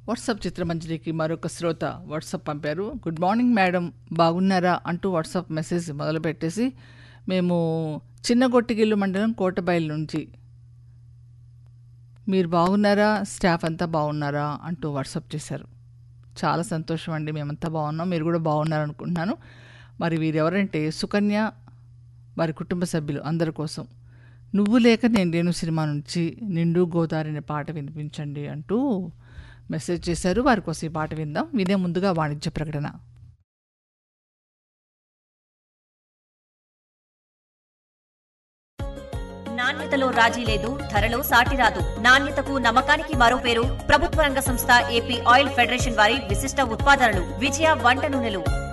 WhatsApp చిత్రమంజరికి మరొక శ్రోత WhatsApp పంపారు గుడ్ మార్నింగ్ మేడం బాగున్నారా అంటూ వాట్సాప్ మెసేజ్ మొదలు పెట్టేసి మేము చిన్నగొట్టిగిల్లు మండలం కోటబయలు నుంచి మీరు బాగున్నారా స్టాఫ్ అంతా బాగున్నారా అంటూ వాట్సాప్ చేశారు చాలా సంతోషం అండి మేమంతా బాగున్నాం మీరు కూడా బాగున్నారు అనుకుంటున్నాను మరి వీరెవరంటే సుకన్య వారి కుటుంబ సభ్యులు అందరి కోసం నువ్వు లేక నేను లేను సినిమా నుంచి నిండు గోదావరి అనే పాట వినిపించండి అంటూ మెసేజ్ చేశారు వారి కోసం ఈ పాట విందాం వినే ముందుగా వాణిజ్య ప్రకటన నాణ్యతలో రాజీ లేదు ధరలో సాటి రాదు నాణ్యతకు నమ్మకానికి మరో పేరు ప్రభుత్వ రంగ సంస్థ ఏపీ ఆయిల్ ఫెడరేషన్ వారి విశిష్ట ఉత్పాదనలు విజయ వంట నూనెలు